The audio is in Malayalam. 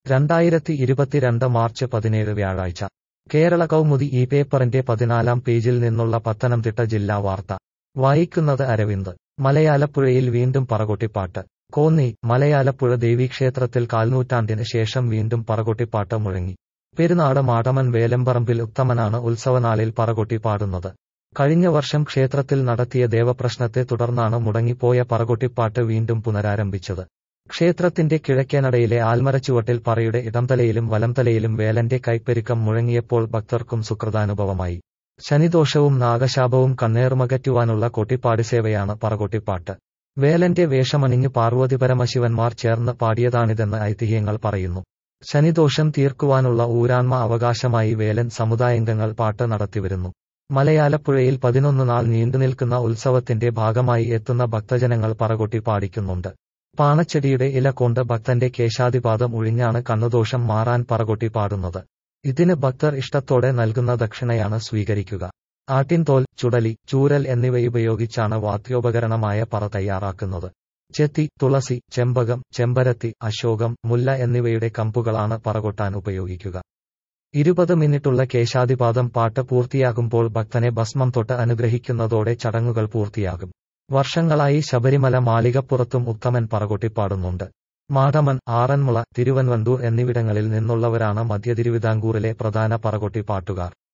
രണ്ടായിരത്തി ഇരുപത്തിരണ്ട് മാർച്ച് പതിനേഴ് വ്യാഴാഴ്ച കേരള കൗമുദി ഈ പേപ്പറിന്റെ പതിനാലാം പേജിൽ നിന്നുള്ള പത്തനംതിട്ട ജില്ലാ വാർത്ത വായിക്കുന്നത് അരവിന്ദ് മലയാലപ്പുഴയിൽ വീണ്ടും പറകൊട്ടിപ്പാട്ട് കോന്നി മലയാലപ്പുഴ ദേവീക്ഷേത്രത്തിൽ കാൽനൂറ്റാണ്ടിന് ശേഷം വീണ്ടും പറകൊട്ടിപ്പാട്ട് മുഴങ്ങി പെരുന്നാട് മാടമൻ വേലമ്പറമ്പിൽ ഉത്തമനാണ് ഉത്സവനാളിൽ പറകൊട്ടി പാടുന്നത് കഴിഞ്ഞ വർഷം ക്ഷേത്രത്തിൽ നടത്തിയ ദേവപ്രശ്നത്തെ തുടർന്നാണ് മുടങ്ങിപ്പോയ പറകൊട്ടിപ്പാട്ട് വീണ്ടും പുനരാരംഭിച്ചത് ക്ഷേത്രത്തിന്റെ കിഴക്കേനടയിലെ ആൽമരച്ചുവട്ടിൽ പറയുടെ ഇടംതലയിലും വലംതലയിലും വേലന്റെ കൈപ്പെരുക്കം മുഴങ്ങിയപ്പോൾ ഭക്തർക്കും സുഹൃതാനുഭവമായി ശനിദോഷവും നാഗശാപവും കണ്ണേറുമകറ്റുവാനുള്ള കൊട്ടിപ്പാടി സേവയാണ് പറകൊട്ടിപ്പാട്ട് വേലന്റെ വേഷമണിഞ്ഞ് പാർവതി പരമശിവന്മാർ ചേർന്ന് പാടിയതാണിതെന്ന് ഐതിഹ്യങ്ങൾ പറയുന്നു ശനിദോഷം തീർക്കുവാനുള്ള ഊരാൺമ അവകാശമായി വേലൻ സമുദായാംഗങ്ങൾ പാട്ട് നടത്തിവരുന്നു മലയാലപ്പുഴയിൽ പതിനൊന്ന് നാൾ നീണ്ടുനിൽക്കുന്ന ഉത്സവത്തിന്റെ ഭാഗമായി എത്തുന്ന ഭക്തജനങ്ങൾ പറകൊട്ടി പാടിക്കുന്നുണ്ട് പാണച്ചെടിയുടെ ഇല കൊണ്ട് ഭക്തന്റെ കേശാതിപാദം ഒഴിഞ്ഞാണ് കണ്ണുദോഷം മാറാൻ പറകൊട്ടി പാടുന്നത് ഇതിന് ഭക്തർ ഇഷ്ടത്തോടെ നൽകുന്ന ദക്ഷിണയാണ് സ്വീകരിക്കുക ആട്ടിൻതോൽ ചുടലി ചൂരൽ എന്നിവയുപയോഗിച്ചാണ് വാദ്യോപകരണമായ പറ തയ്യാറാക്കുന്നത് ചെത്തി തുളസി ചെമ്പകം ചെമ്പരത്തി അശോകം മുല്ല എന്നിവയുടെ കമ്പുകളാണ് പറകൊട്ടാൻ ഉപയോഗിക്കുക ഇരുപത് മിനിറ്റുള്ള കേശാതിപാദം പാട്ട് പൂർത്തിയാകുമ്പോൾ ഭക്തനെ ഭസ്മം തൊട്ട് അനുഗ്രഹിക്കുന്നതോടെ ചടങ്ങുകൾ പൂർത്തിയാകും വർഷങ്ങളായി ശബരിമല മാളികപ്പുറത്തും ഉത്തമൻ പറകൊട്ടിപ്പാടുന്നുണ്ട് മാടമൻ ആറന്മുള തിരുവൻവണ്ടൂർ എന്നിവിടങ്ങളിൽ നിന്നുള്ളവരാണ് മധ്യ തിരുവിതാംകൂറിലെ പ്രധാന പറകൊട്ടിപ്പാട്ടുകാർ